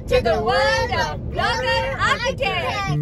to the world of Blogger Architect.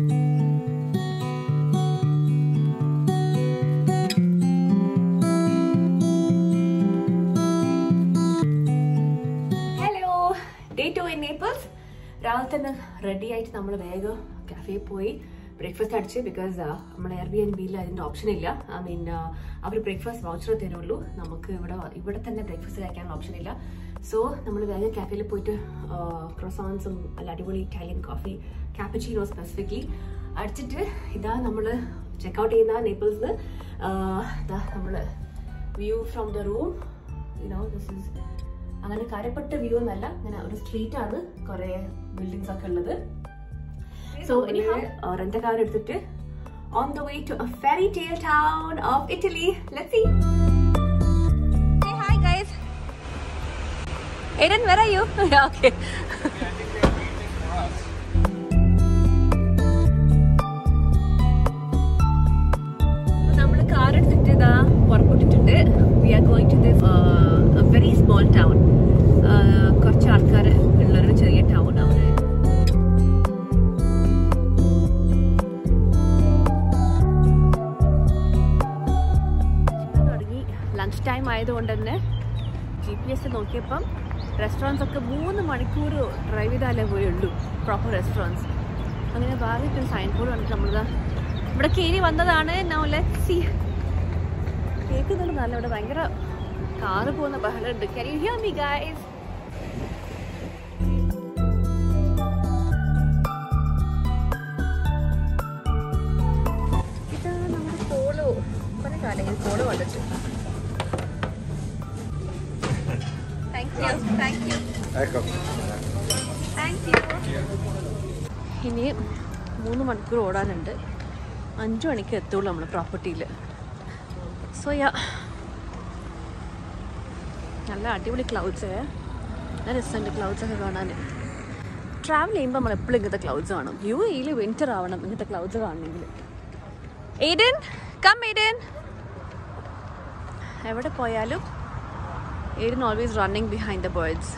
Hello day two in Naples രാവിലെ തന്നെ ready ആയിട്ട് നമ്മൾ വേഗം കഫേയിൽ പോയി ബ്രേക്ക്ഫാസ്റ്റ് അടിച്ച് ബിക്കോസ് നമ്മുടെ എയർ ബി എൻ ബിയിൽ അതിൻ്റെ ഓപ്ഷൻ ഇല്ല ഐ മീൻ അവർ ബ്രേക്ക്ഫാസ്റ്റ് വൗച്ചർ തരുള്ളൂ നമുക്ക് ഇവിടെ ഇവിടെ തന്നെ ബ്രേക്ക്ഫാസ്റ്റ് കഴിക്കാനുള്ള ഓപ്ഷൻ ഇല്ല സോ നമ്മൾ വേഗം കഫേയിൽ പോയിട്ട് ക്രൊസോൺസും അല്ല അടിപൊളി ഇറ്റാലിയൻ കോഫി ക്യാപ്പച്ചീനോ സ്പെസിഫിക്കലി അടിച്ചിട്ട് ഇതാ നമ്മൾ ചെക്കൗട്ട് ചെയ്യുന്ന നേപ്പിൾസ് ഇതാ നമ്മൾ view from the room you know this is അങ്ങനെ കരപ്പെട്ട വ്യൂ എന്നല്ല ഇങ്ങനെ ഒരു സ്ട്രീറ്റ് ആണ് കുറെ ബിൽഡിങ്സ് ഒക്കെ ഉള്ളത് സോ ഇനി റെന്റ് കാർ എടുത്തിട്ട് on the way to a fairy tale town of Italy let's see Say hi guys. Aiden, where are you? okay. നമ്മൾ കാർ എടുത്തിട്ട് ഇതാ പുറപ്പെട്ടിട്ടുണ്ട് we are going to this very small town കുറച്ച് ആൾക്കാർ ഉള്ളൊരു ചെറിയ town അവിടെ തുടങ്ങി ലഞ്ച് ടൈം ആയതുകൊണ്ട് തന്നെ ജി പി എസ് നോക്കിയപ്പം റെസ്റ്റോറൻറ്റ്സ് ഒക്കെ മൂന്ന് മണിക്കൂർ ഡ്രൈവ് ചെയ്താലേ പോയുള്ളൂ പ്രോപ്പർ റെസ്റ്റോറൻറ്റ്സ് അങ്ങനെ ഭാഗത്ത് ഒരു സൈൻ ബോർഡ് കണ്ടിട്ട് നമ്മളിതാ ഇവിടെ കയറി വന്നതാണ് നോലെ സി കേൾക്കുന്നുണ്ട് നല്ല ഇവിടെ ഭയങ്കര കാറ് പോകുന്ന ബഹളമുണ്ട് Can you hear me guys? ഇത് നമ്മുടെ പോളോ കുറെ കാലങ്ങൾ പോളോ വന്നിട്ട് thank you thank you Ecco. Thank you ഇനി മൂന്ന് മണിക്കൂർ ഓടാനുണ്ട് അഞ്ചു മണിക്ക് എത്തുള്ളൂ നമ്മൾ പ്രോപ്പർട്ടിയിൽ സോ യാ നല്ല അടിപൊളി ക്ലൗഡ്സ് നല്ല രസമുണ്ട് ക്ലൗഡ്സ് ഒക്കെ കാണാൻ ട്രാവൽ ചെയ്യുമ്പോൾ നമ്മൾ എപ്പോഴും ഇങ്ങനത്തെ ക്ലൗഡ്സ് കാണും യു എയിൽ വിന്റർ ആവണം ഇങ്ങനത്തെ ക്ലൗഡ്സ് കാണണമെങ്കിൽ ഏഡൻ കം ഏഡൻ എവിടെ പോയാലും Aiden always running behind the birds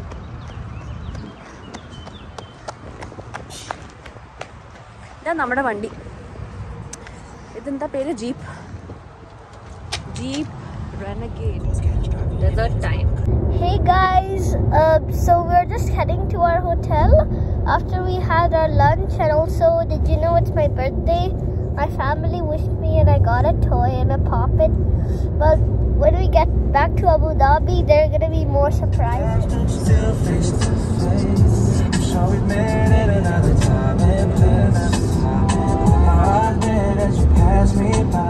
ഇതാ നമ്മുടെ വണ്ടി ഇതെന്താ പേര് jeep jeep renegade desert time Hey guys, uh, so we're just heading to our hotel after we had our lunch, and also, did you know it's my birthday? My family wished me, and I got a toy and a poppet. But when we get back to Abu Dhabi, there are gonna be more surprises. Still face to face. I'm sure we met at another time and place. My heart beat as you pass me by.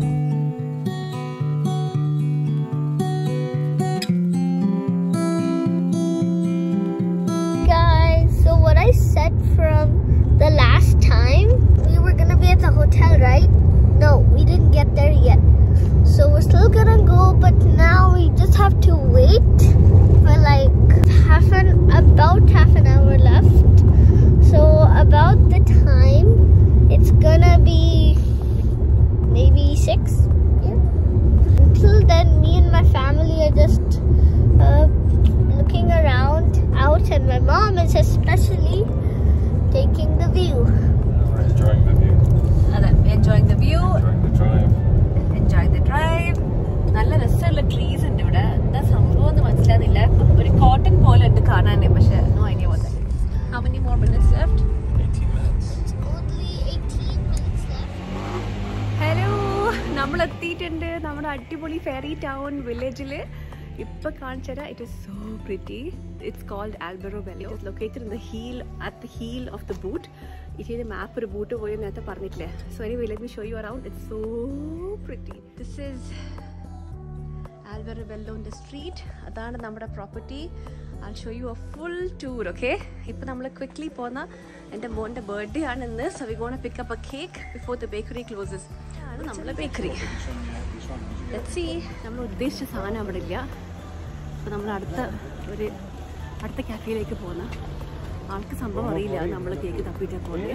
Guys, so what I said from the last time, we were gonna be at the hotel, right? No, we didn't get there yet. So we're still gonna go, but now we just have to wait for like half an about half an hour left. So about the time, it's gonna be maybe six. Yeah. Until then, me and my family are just uh, looking around out, and my mom is especially taking the view. We're enjoying the view, അതെ enjoying the view enjoying the drive. Enjoy the drive നല്ല രസമുള്ള trees ഉണ്ട് ഇവിടെ എന്താ സംഭവം എന്ന് മനസ്സിലാകുന്നില്ല ഒരു കോട്ടൺ പോലെ ഉണ്ട് കാണാൻ പക്ഷെ no idea what that is. How many more minutes left? 18 minutes. Only 18 minutes left. Hello നമ്മൾ എത്തിയിട്ടുണ്ട് നമ്മുടെ അടിപൊളി ഫെറി ടൗൺ വില്ലേജിൽ ഇപ്പൊ കാണിച്ചുതരാം it is so pretty it's called Alberobello it located in the heel at the heel of the boot ഇതിന്റെ map ഒരു boot പോയി നേരത്തെ പറഞ്ഞിട്ടില്ലേ so anyway let me show you around it's so pretty this is Alberobello വെല്ലോന്റെ street അതാണ് നമ്മുടെ property I show you a full tour okay ഇപ്പം നമ്മൾ ക്വിക്ക്ലി പോകുന്ന എൻ്റെ മോൻ്റെ ബർത്ത്ഡേ ആണ് ഇന്ന് so we gonna pick up a cake before the bakery closes ആണ് നമ്മളെ ബേക്കറി സി നമ്മൾ ഉദ്ദേശിച്ച സാധനം അവിടെ ഇല്ല അപ്പോൾ നമ്മൾ അടുത്ത ഒരു അടുത്ത കാഫേയിലേക്ക് പോകുന്ന ആൾക്ക് സംഭവം അറിയില്ല നമ്മൾ കേക്ക് തപ്പിയിട്ടാണ് പോകുന്നത്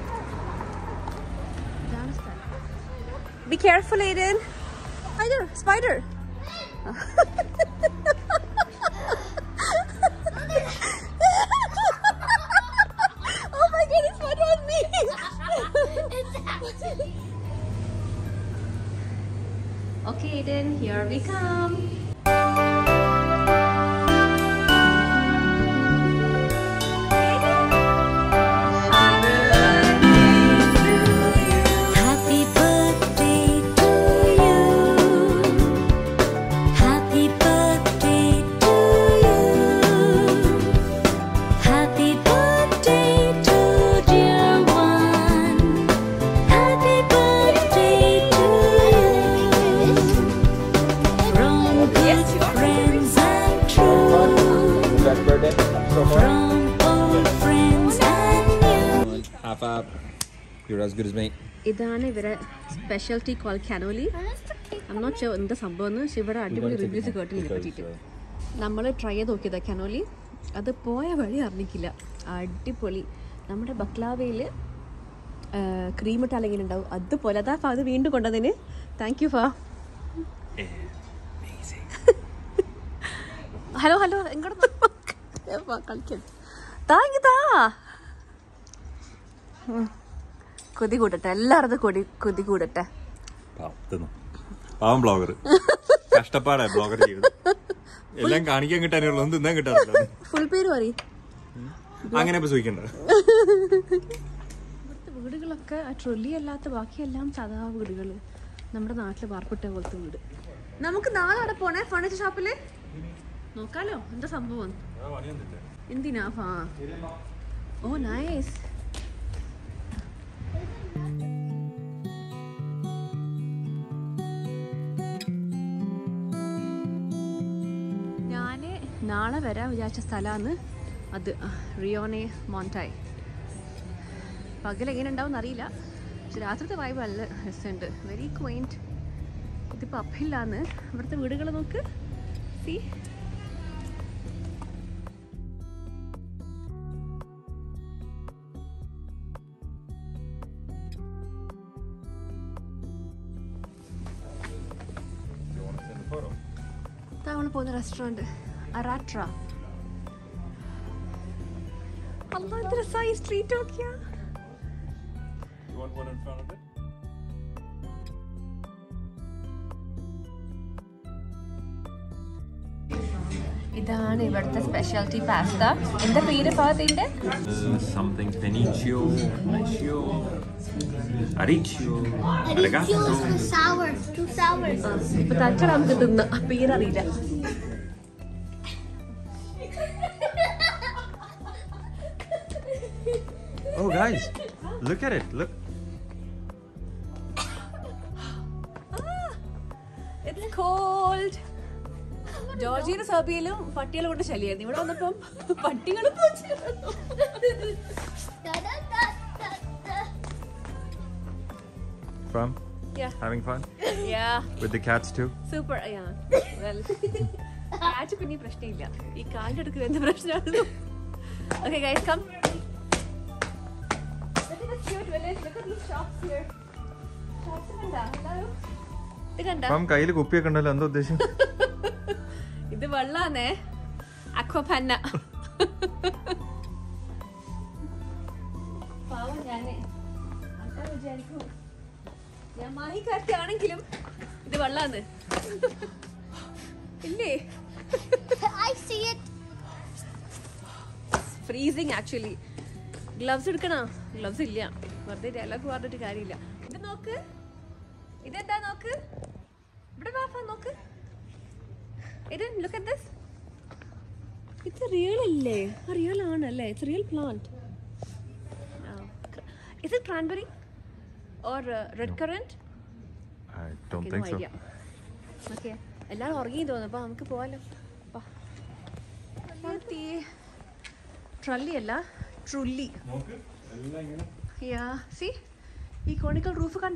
ഇതാണ് സ്ഥലം ബി കെയർഫുൾ ഏരിയൻ Spider, spider. Aiden. Here we come. Happy birthday to you. Happy birthday to you. Happy birthday to dear one. Happy birthday to you. From good friends and true. Happy birthday so far. From old friends and new. Half up. You're as good as me. ഇതാണ് ഇവരെ specialty called cannoli I'm not sure എന്താ സംഭവം എന്ന് പക്ഷെ ഇവിടെ അടിപൊളി reviews കേട്ടു ഇതിനെ പറ്റിയിട്ട് നമ്മൾ ട്രൈ ചെയ്ത് നോക്കിയതാ കനോലി അത് പോയ വഴി അറിഞ്ഞിക്കില്ല അടിപൊളി നമ്മുടെ ബക്ലാവയിൽ ക്രീം ഇട്ടാൽ എങ്ങനെ ഉണ്ടാവും അതുപോലെ അതാ ഫാ അത് വീണ്ടും കൊണ്ടതിന് താങ്ക് യു ഫാ ഹലോ ഹലോ എങ്ങോട്ട് കളിക്കാൻ താങ്ക് താ ഉം. കൊതി കൂടട്ടെ എല്ലായിടത്തും കൊതി കൊതി കൂടട്ടെ പാവം തിന്നു പാവം ബ്ലോഗർ കഷ്ടപ്പാടാ ബ്ലോഗർ ചെയ്യുന്നത് എല്ലാം കാണിക്കാൻ കിട്ടാനുള്ളൂ ഒന്നും തിന്നാൻ കിട്ടാറില്ല ഫുൾ പേര് പറയും അങ്ങനെ ഇപ്പൊ സൂഹിക്കണ്ട ഇവിടുത്തെ വീടുകളൊക്കെ ആ ട്രൊല്ലി അല്ലാത്ത ബാക്കിയെല്ലാം സാധാ വീടുകൾ നമ്മുടെ നാട്ടിൽ വാർപ്പിട്ട പോലത്തെ വീട് നമുക്ക് നാളെ അവിടെ പോണേ ഫർണിച്ചർ ഷോപ്പില് നോക്കാലോ എന്താ സംഭവം എന്തിനാ ഫാ ഓ നൈസ് ഞാന് നാളെ വരാൻ വിചാരിച്ച സ്ഥലമാണ് അത് ആ, റിയോനെ മോണ്ടായ് പകൽ എങ്ങനെ ഉണ്ടാവും അറിയില്ല പക്ഷെ രാത്രിത്തെ വൈബ് നല്ല രസമുണ്ട് വെരി ക്വൈൻറ്റ് ഇതിപ്പോൾ അപ്പില്ലാന്ന് ഇവിടുത്തെ വീടുകൾ നോക്ക് സി നമ്മൾ പോകുന്ന റെസ്റ്റോറൻറ്റ് അറാട്ര അല്ല എന്ത് രസമായി സ്ട്രീറ്റ് നോക്കിയാ You want one in front of it? ഇതാണ് ഇവിടുത്തെ സ്പെഷ്യാലിറ്റി പാസ്ത എന്താ പേര് ഭാഗത്തിന്റെ Uh, something Benicio, Benicio, Aricchio, Ragazzo. It's too sour. Too sour. ഇപ്പൊ തച്ചട നമുക്ക് തിന്ന പേരറിയില്ല Oh, guys, look at it. Look. It's called ജോർജിയുടെ സബിയിലും പട്ടികളെ കൊണ്ട് ശല്യായിരുന്നു ഇവിടെ വന്നപ്പം പട്ടികളും Da, da, da, da, da. From Yeah. having fun Yeah, with the cats too. super. Yeah. Well, കാറ്റ് പിന്നെ പ്രശ്നമില്ല ഈ കാലിന്റെ അടുക്ക് എന്ത് പ്രശ്നമാണ് okay guys come Look at this cute village. Look at these shops here. Shops കണ്ടാ? എല്ലാവരും? ഇത് കണ്ടാ? അപ്പം കയ്യിൽ കുപ്പിയൊക്കെ ഉണ്ടല്ലോ എന്താ ഉദ്ദേശം ഇത് വെള്ളാന്നേ അക്വപന്ന പാവം ഞാന് ആൾക്കാർ വിചാരിക്കും ഞാൻ മാഹിക്കാർക്കാണെങ്കിലും ഇത് വെള്ളാന്ന് ഇല്ലേ I see it. Freezing actually gloves എടുക്കണോ ഗ്ലവ്സ് ഇല്ല വെറുതെ ഡയലോഗ് പറഞ്ഞിട്ട് കാര്യമില്ല ഇത് നോക്ക് ഇതെന്താ നോക്ക് ഇവിടെ വാഫ നോക്ക് ഇത് ലുക്ക് അറ്റ് ദിസ് ഇത് റിയൽ അല്ലേ റിയൽ ആണല്ലേ it's real plant is it cranberry or red currant I don't think so. Okay എല്ലാവരും ഉറങ്ങി തോന്നുന്നു അപ്പൊ നമുക്ക് പോവാലോ ട്രല്ലി അല്ല ട്രുല്ലി യാ സി ഈ കോണിക്കൽ റൂഫ് കണ്ട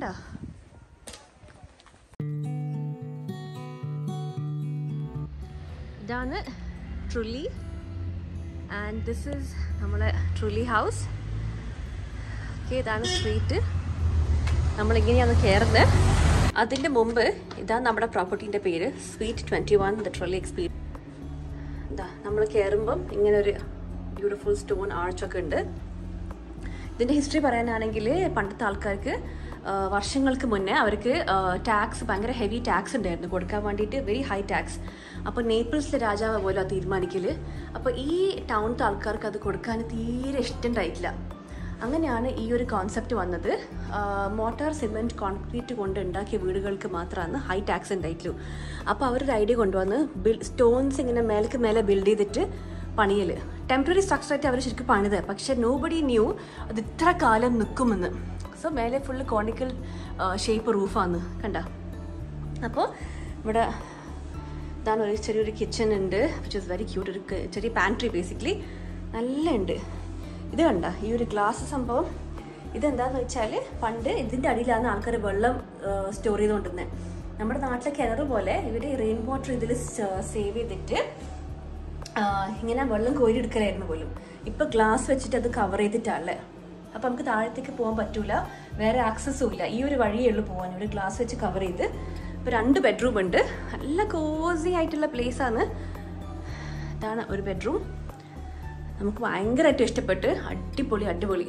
ഇതാണ് ട്രുല്ലി ആൻഡ് ദിസ് ഇസ് നമ്മളെ ട്രുല്ലി ഹൗസ് ഓക്കെ ഇതാണ് സ്ട്രീറ്റ് നമ്മളിങ്ങനെയാണ് കയറുന്നത് അതിൻ്റെ മുമ്പ് ഇതാണ് നമ്മുടെ പ്രോപ്പർട്ടീൻ്റെ പേര് suite twenty one the trulli experience ഇതാ നമ്മൾ കയറുമ്പം ഇങ്ങനെ ഒരു ബ്യൂട്ടിഫുൾ സ്റ്റോൺ ആർച്ചൊക്കെ ഉണ്ട് ഇതിൻ്റെ ഹിസ്റ്ററി പറയാനാണെങ്കിൽ പണ്ടത്തെ ആൾക്കാർക്ക് ആ, വർഷങ്ങൾക്ക് മുന്നേ അവർക്ക് ടാക്സ് ഭയങ്കര ഹെവി ടാക്സ് ഉണ്ടായിരുന്നു കൊടുക്കാൻ വേണ്ടിയിട്ട് വെരി ഹൈ ടാക്സ് അപ്പോൾ നേപ്പിൾസിലെ രാജാവ് പോലും അത് തീരുമാനിക്കൽ അപ്പോൾ ഈ ടൗണിലത്തെ ആൾക്കാർക്ക് അത് കൊടുക്കാൻ തീരെ ഇഷ്ടമുണ്ടായിട്ടില്ല അങ്ങനെയാണ് ഈ ഒരു കോൺസെപ്റ്റ് വന്നത് മോട്ടാർ സിമെൻറ്റ് കോൺക്രീറ്റ് കൊണ്ട് ഉണ്ടാക്കിയ വീടുകൾക്ക് മാത്രമാണ് ഹൈ ടാക്സ് ഉണ്ടായിട്ടുള്ളൂ അപ്പോൾ അവരൊരു ഐഡിയ കൊണ്ടുവന്ന് ബിൽ സ്റ്റോൺസ് ഇങ്ങനെ മേലേക്ക് മേലെ ബിൽഡ് ചെയ്തിട്ട് പണിയൽ ടെമ്പററി സ്ട്രക്ചറായിട്ട് അവർ ശരിക്കും പണിത് പക്ഷെ നോ ബഡി ന്യൂ അത് ഇത്ര കാലം നിൽക്കുമെന്ന് സോ മേലെ ഫുള്ള് കോണിക്കൽ ഷേപ്പ് റൂഫാണ് കണ്ട അപ്പോൾ ഇവിടെ ഇതാണ് ഒരു ചെറിയൊരു കിച്ചൺ ഉണ്ട് വിച്ച് ഇസ് വെരി ക്യൂട്ട് ഒരു ക- ചെറിയ പാൻട്രി ബേസിക്കലി നല്ല ഉണ്ട് ഇത് കണ്ട ഈ ഒരു ഗ്ലാസ് സംഭവം ഇതെന്താന്ന് വെച്ചാൽ പണ്ട് ഇതിൻ്റെ അടിയിലാണ് ആൾക്കാർ വെള്ളം സ്റ്റോർ ചെയ്തുകൊണ്ടിരുന്നത് നമ്മുടെ നാട്ടിലെ കിണർ പോലെ ഇവർ റെയിൻ വാട്ടർ ഇതിൽ സേവ് ചെയ്തിട്ട് ആ, ഇങ്ങനെ വെള്ളം കോരി എടുക്കലായിരുന്നു പോലും ഇപ്പൊ ഗ്ലാസ് വെച്ചിട്ട് അത് കവർ ചെയ്തിട്ടാണല്ലേ അപ്പൊ നമുക്ക് താഴത്തേക്ക് പോകാൻ പറ്റൂല വേറെ ആക്സസും ഇല്ല ഈ ഒരു വഴിയേ ഉള്ളൂ പോകാൻ ഇവിടെ ഗ്ലാസ് വെച്ച് കവർ ചെയ്ത് ഇപ്പൊ രണ്ട് ബെഡ്റൂം ഉണ്ട് നല്ല കോസി ആയിട്ടുള്ള പ്ലേസ് ആണ് ഇതാണ് ഒരു ബെഡ്റൂം നമുക്ക് ഭയങ്കരമായിട്ട് ഇഷ്ടപ്പെട്ട് അടിപൊളി അടിപൊളി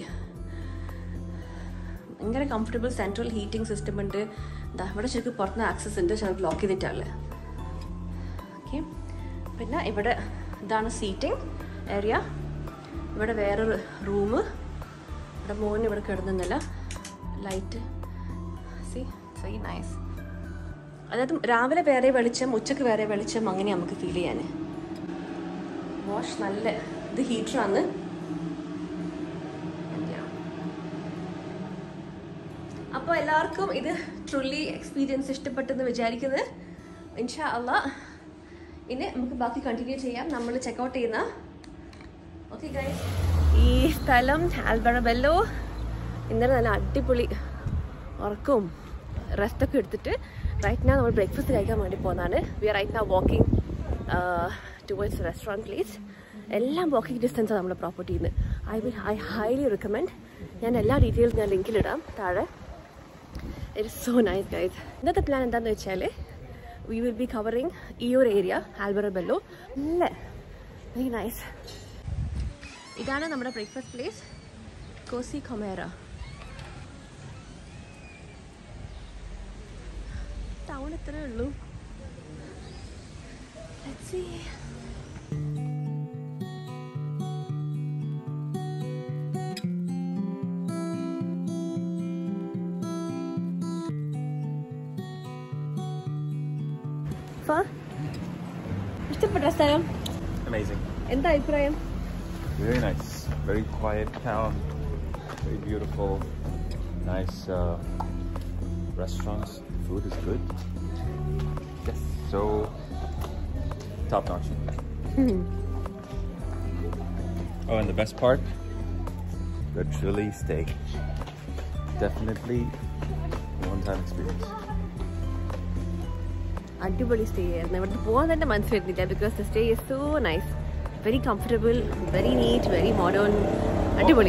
ഭയങ്കര കംഫർട്ടബിൾ സെൻട്രൽ ഹീറ്റിംഗ് സിസ്റ്റം ഉണ്ട് ദാ ഇവിടെ ശരിക്കും പുറത്തുനിന്ന് ആക്സസ് ഉണ്ട് പക്ഷെ ബ്ലോക്ക് ചെയ്തിട്ടാണല്ലേ ഓക്കെ പിന്നെ ഇവിടെ ഇതാണ് സീറ്റിംഗ് ഏരിയ ഇവിടെ വേറൊരു റൂം ഇവിടെ മോൻ ഇവിടെ കിടന്നുന്നില്ല ലൈറ്റ് സി വെരി നൈസ് അതായത് രാവിലെ വേറെ വെളിച്ചം ഉച്ചക്ക് വേറെ വെളിച്ചം അങ്ങനെ നമുക്ക് ഫീൽ ചെയ്യാൻ വാഷ് നല്ല ഇത് ഹീറ്ററാണ് അപ്പോൾ എല്ലാവർക്കും ഇത് ട്രുള്ളി എക്സ്പീരിയൻസ് ഇഷ്ടപ്പെട്ടെന്ന് വിചാരിക്കുന്നത് ഇൻഷാ അള്ളാ ഇനി നമുക്ക് ബാക്കി കണ്ടിന്യൂ ചെയ്യാം നമ്മൾ ചെക്കൗട്ട് ചെയ്യുന്ന ഓക്കെ ഗൈസ് ഈ സ്ഥലം ആൽബറബെല്ലോ ഇന്നലെ നല്ല അടിപൊളി ഉറക്കവും റെസ്റ്റൊക്കെ എടുത്തിട്ട് റൈറ്റ് നാ നമ്മൾ ബ്രേക്ക്ഫാസ്റ്റ് കഴിക്കാൻ വേണ്ടി പോകുന്നതാണ് we are right now walking towards restaurant place എല്ലാം വാക്കിംഗ് ഡിസ്റ്റൻസാണ് നമ്മുടെ പ്രോപ്പർട്ടിയിൽ നിന്ന് I will I highly recommend ഞാൻ എല്ലാ ഡീറ്റെയിൽസ് ഞാൻ ലിങ്കിലിടാം താഴെ it is so nice guys ഇന്നത്തെ പ്ലാൻ എന്താണെന്ന് വെച്ചാൽ വി വിൽ ബി കവറിങ് ഈ ഒരു ഏരിയ ആൽബറബെല്ലോ നല്ല വെരി നൈസ് ഇതാണ് നമ്മുടെ ബ്രേക്ക്ഫാസ്റ്റ് പ്ലേസ് കോസി കൊമേറ ടൗൺ എത്രയേ ഉള്ളൂ Let's see. ഫാ, ഇഷ്ടപ്പെട്ട സ്ഥലം Amazing. എന്താ അഭിപ്രായം Very nice. Very quiet town. Very beautiful. Nice uh, restaurants. Food is good. Yes. So top notch. Oh, and the best part, the chili steak. Definitely one-time experience. അടിപൊളി stay ആയിരുന്നു ഇവിടുന്ന് പോകാൻ തന്നെ മനസ്സ് വരുന്നില്ല because the stay is so nice very comfortable very neat very modern അടിപൊളി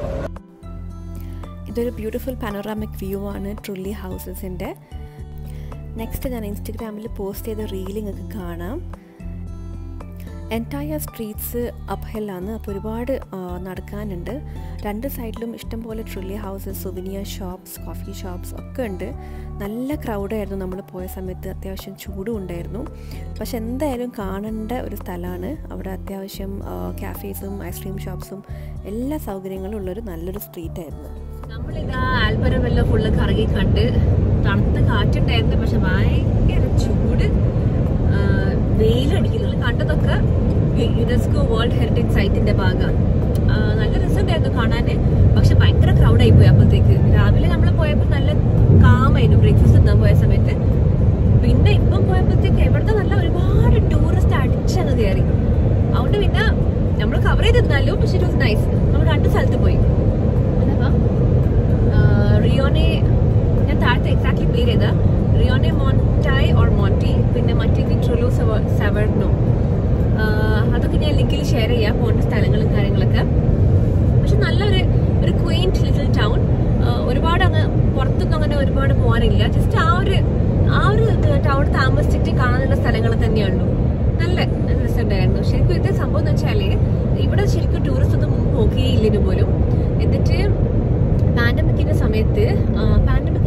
ഇതൊരു beautiful പാനോറാമിക് view ആണ് ട്രുള്ളി ഹൗസസിൻ്റെ നെക്സ്റ്റ് ഞാൻ ഇൻസ്റ്റഗ്രാമിൽ പോസ്റ്റ് ചെയ്ത റീലിംഗ് ഒക്കെ കാണാം എൻറ്റയർ സ്ട്രീറ്റ്സ് അപ്ഹില്ലാണ് അപ്പോൾ ഒരുപാട് ആ, നടക്കാനുണ്ട് രണ്ട് സൈഡിലും ഇഷ്ടംപോലെ trulli houses souvenir shops coffee shops ഒക്കെ ഉണ്ട് നല്ല ക്രൗഡായിരുന്നു നമ്മൾ പോയ സമയത്ത് അത്യാവശ്യം ചൂടും ഉണ്ടായിരുന്നു പക്ഷെ എന്തായാലും കാണേണ്ട ഒരു സ്ഥലമാണ് അവിടെ അത്യാവശ്യം കാഫേസും ഐസ്ക്രീം ഷോപ്സും എല്ലാ സൗകര്യങ്ങളും ഉള്ളൊരു നല്ലൊരു സ്ട്രീറ്റ് ആയിരുന്നു നമ്മളിതാ ആൽബരമെല്ലാം ഫുള്ള് കറങ്ങി കണ്ട് തണുത്ത കാറ്റുണ്ടായിരുന്നു പക്ഷെ ഭയങ്കര ചൂട് വെയിലടിക്കുന്നില്ല കണ്ടതൊക്കെ യുനെസ്കോ വേൾഡ് ഹെറിറ്റേജ് സൈറ്റിന്റെ ഭാഗമാണ് നല്ല രസമുണ്ടായിരുന്നു കാണാന് പക്ഷെ ഭയങ്കര ക്രൗഡായി പോയി അപ്പോഴത്തേക്ക് രാവിലെ നമ്മൾ പോയപ്പോൾ നല്ല കാമായിരുന്നു ബ്രേക്ക്ഫാസ്റ്റ് തിന്നാൻ പോയ സമയത്ത് പിന്നെ ഇപ്പം പോയപ്പോഴത്തേക്ക് എവിടുത്തെ നല്ല ഒരുപാട് ടൂറിസ്റ്റ് അടിച്ചങ്ങ് കയറി അതുകൊണ്ട് പിന്നെ നമ്മൾ കവർ ചെയ്തിരുന്നാലും പക്ഷെ ഇറ്റ് വാസ് നൈസ് നമ്മൾ രണ്ട് സ്ഥലത്ത് പോയി അഥവാ റിയോനെ ഞാൻ താഴത്തെ എക്സാക്ട്ലി പേര് ചെയ്ത റിയോനെ മോണ്ടായ് ഓർ മോണ്ടി പിന്നെ മറ്റേ ട്രുലു സെവർണോ അതൊക്കെ ഞാൻ ലിങ്കിൽ ഷെയർ ചെയ്യാം പോകേണ്ട സ്ഥലങ്ങളും കാര്യങ്ങളൊക്കെ പക്ഷെ നല്ലൊരു ഒരു ക്വീൻറ്റ് ലിറ്റിൽ ടൗൺ ഒരുപാട് അങ്ങ് പുറത്തൊന്നും അങ്ങനെ ഒരുപാട് പോകാനില്ല ജസ്റ്റ് ആ ഒരു ആ ഒരു ടൗൺ താമസിച്ചിട്ട് കാണാനുള്ള സ്ഥലങ്ങൾ തന്നെയുള്ളൂ നല്ല നല്ല രസമുണ്ടായിരുന്നു ശരിക്കും ഇത് സംഭവം എന്ന് വെച്ചാല് ഇവിടെ ശരിക്കും ടൂറിസ്റ്റ് ഒന്നും മുമ്പ് നോക്കിയില്ലിന് പോലും എന്നിട്ട് പാൻഡമിക്കിന്റെ സമയത്ത് പാൻഡമിക്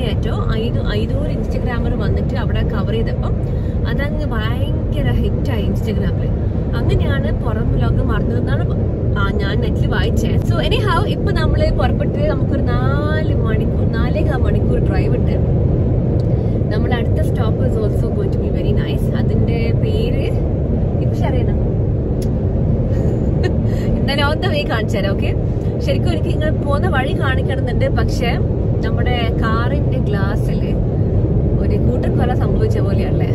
മുന്നേ ആയിട്ടോ ഐതു ഐനൂറ് ഇൻസ്റ്റഗ്രാമർ വന്നിട്ട് അവിടെ കവർ ചെയ്തപ്പം അതങ്ങ് ഭയങ്കര ഹിറ്റായി ഇൻസ്റ്റഗ്രാമിൽ അങ്ങനെയാണ് പുറം ലോകം മറന്നതെന്നാണ് ആ, ഞാൻ നെറ്റിൽ വായിച്ചത് സോ എനി ഹൗ ഇപ്പൊ നമ്മള് പുറപ്പെട്ട് നമുക്കൊരു നാല് മണിക്കൂർ നാലേകാൽ മണിക്കൂർ ഡ്രൈവ് ഉണ്ട് നമ്മുടെ അടുത്ത stop is also going to be very nice അതിന്റെ പേര് ഇപ്പൊ അറിയണം എന്തായാലും ഓൺ ദ വേ കാണിച്ചു തരാം ഓക്കെ ശരിക്കും എനിക്ക് ഇങ്ങനെ പോകുന്ന വഴി കാണിക്കണമെന്നുണ്ട് പക്ഷെ നമ്മുടെ കാറിന്റെ ഗ്ലാസ്സിൽ ഒരു കൂട്ടക്കൊല സംഭവിച്ച പോലെയല്ലേ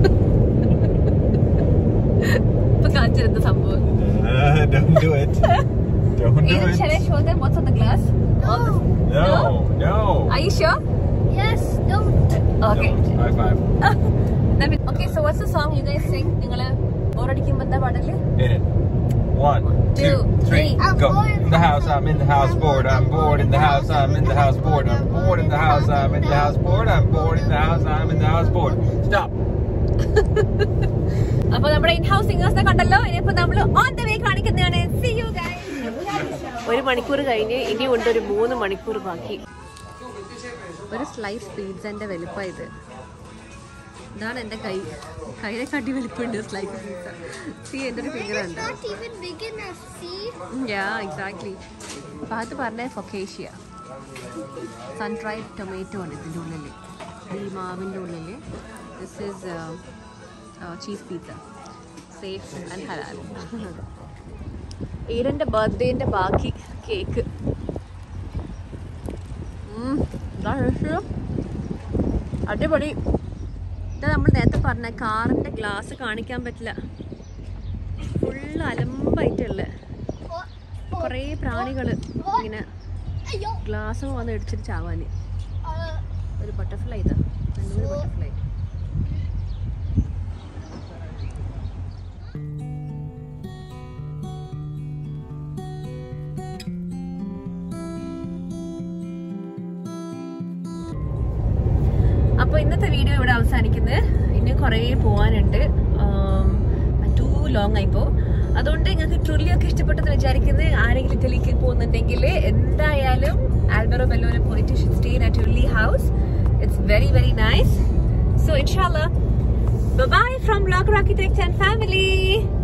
ഇപ്പൊ കാണിച്ചിരുന്ന സംഭവം Don't do it. Don't do Even shall I it. show them what's on the glass? All the- No, no. Are you sure? Yes, don't. Okay. Don't. High five. Let me- Okay, so what's the song you guys sing? നിങ്ങള് ബോറടിക്കുമ്പോ എന്താ പാടല് Hit it. One, Two, two, three, three. I'm go. bored. In the house, I'm in the house bored. I'm bored in the house. I'm in the house bored. I'm bored in the house. I'm in the house bored. I'm bored in the house. I'm in the house bored. Stop. അപ്പൊ നമ്മുടെ in house സിംഗേഴ്സിനെ കണ്ടല്ലോ ഇനിയിപ്പോ നമ്മള് on the വേ കാണിക്കുന്നതാണ് See you guys. ഒരു മണിക്കൂർ കഴിഞ്ഞ് ഇനി ഉണ്ട് ഒരു മൂന്ന് മണിക്കൂർ ബാക്കി ഒരു സ്ലൈസ് പിസ്സന്റെ വലിപ്പം ഇത് ഇതാണ് എന്റെ കൈ കൈയെ കാട്ടി വലിപ്പമുണ്ട് സ്ലൈസ് പിസ്സ സി എന്റെ ഒരു ഫിഗർ ഉണ്ട് Not even big enough. See? Yeah exactly ഭാഗത്ത് പറഞ്ഞ ഫൊക്കേഷ്യ സൺ ഡ്രൈഡ് ടൊമാറ്റോ ആണ് ഇതിൻ്റെ ഉള്ളിൽ ഈ മാവിൻ്റെ ഉള്ളിൽ this is cheese pizza safe and ഹലാൽ ഈരൻ്റെ ബർത്ത്ഡേൻ്റെ ബാക്കി കേക്ക് അടിപൊളി ഇതാ നമ്മൾ നേരത്തെ പറഞ്ഞ കാറിൻ്റെ ഗ്ലാസ് കാണിക്കാൻ പറ്റില്ല ഫുള്ള് അലമ്പായിട്ടുള്ള കുറേ പ്രാണികൾ ഇങ്ങനെ Ayo. ഗ്ലാസ് വന്ന് ഇടിച്ചിട്ട് ചാവാന് Uh, ഒരു ബട്ടർഫ്ലൈ ഇതാ നല്ലൊരു ബട്ടർഫ്ലൈ അപ്പൊ ഇന്നത്തെ വീഡിയോ ഇവിടെ അവസാനിക്കുന്നത് ഇനി കുറേ പോവാനുണ്ട് ടു ലോങ് ആയിപ്പോ അതുകൊണ്ട് നിങ്ങൾക്ക് ട്രുള്ളി ഒക്കെ ഇഷ്ടപ്പെട്ടെന്ന് വിചാരിക്കുന്നത് ആരെങ്കിലും ഇറ്റലിക്ക് പോകുന്നുണ്ടെങ്കിൽ എന്തായാലും ആൽബറോ ബെല്ലോനെ പോയിട്ട് stay in trulli house it's very very nice so ഇൻഷാല്ല ബൈ ഫ്രം ലോക്കർ ആർക്കിടെക്ട് ആൻഡ് ഫാമിലി